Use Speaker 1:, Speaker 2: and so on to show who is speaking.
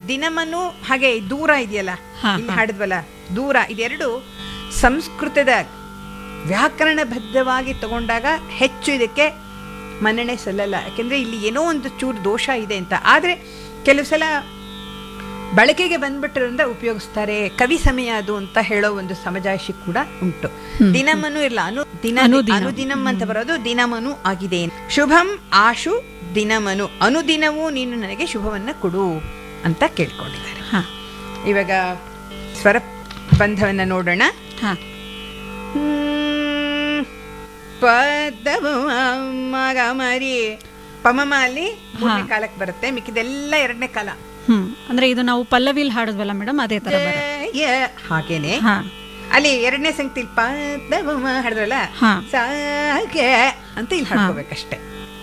Speaker 1: ದಿನಮನು ಹಾಗೆ ದೂರ ಇದೆಯಲ್ಲ
Speaker 2: ಹಾ,
Speaker 1: ಇಲ್ಲಿ ಹಾಡಿದ್ವಲ್ಲ ದೂರ ಇದೆರಡು ಸಂಸ್ಕೃತದ ವ್ಯಾಕರಣಬದ್ಧವಾಗಿ ತಗೊಂಡಾಗ ಹೆಚ್ಚು ಇದಕ್ಕೆ ಮನ್ನಣೆ ಸಲ್ಲಲ್ಲ ಯಾಕೆಂದ್ರೆ ಇಲ್ಲಿ ಏನೋ ಒಂದು ಚೂರು ದೋಷ ಇದೆ ಅಂತ ಆದ್ರೆ ಕೆಲವು ಸಲ ಬಳಕೆಗೆ ಬಂದ್ಬಿಟ್ಟಿರೋದ್ರಿಂದ ಉಪಯೋಗಿಸ್ತಾರೆ ಕವಿ ಸಮಯ ಅದು ಅಂತ ಹೇಳೋ ಒಂದು ಸಮಜಾಯಿಷಿ ಕೂಡ ಉಂಟು ದಿನಮನು ಇಲ್ಲ ಅನು ದಿನ
Speaker 2: ಅನುದಿನ.
Speaker 1: ಅನುದಿನಂ ಅಂತ ಬರೋದು ದಿನಮನು ಆಗಿದೆ ಶುಭಂ ಆಶು ದಿನಮನು ಅನುದಿನವೂ ನೀನು ನನಗೆ ಶುಭವನ್ನ ಕೊಡು ಅಂತ ಕೇಳ್ಕೊಂಡಿದ್ದಾರೆ
Speaker 2: ಹಾ
Speaker 1: ಇವಾಗ ಸ್ವರ ಬಂಧವನ್ನ ನೋಡೋಣ
Speaker 2: ಹಾ
Speaker 1: ಹ್ಮ್. ಪದವ ಮಗ ಮರಿ ಪಮಮ ಅಲ್ಲಿ ಮೂರನೇ ಕಾಲಕ್ಕೆ ಬರುತ್ತೆ ಮಿಕ್ಕಿದೆಲ್ಲ ಎರಡನೇ ಕಾಲ
Speaker 2: ಹ್ಮ್ ಅಂದ್ರೆ ಇದು ನಾವು ಪಲ್ಲವಿಲ್ ಹಾಡಿದ್ವಲ್ಲ ಮೇಡಮ್ ಅದೇ ತರ ಬರುತ್ತೆ
Speaker 1: ಜಯ ಹಾಗೇನೆ
Speaker 2: ಹಾ
Speaker 1: ಅಲ್ಲಿ ಎರಡನೇ ಸಂಗತಿ ಪದವ ಹಾಡಿದ್ರಲ್ಲ
Speaker 2: ಹಾ
Speaker 1: ಸಾಗೆ ಅಂತ ಇಲ್ಲಿ ಹಾಡ್ಕೋಬೇಕಷ್ಟೇ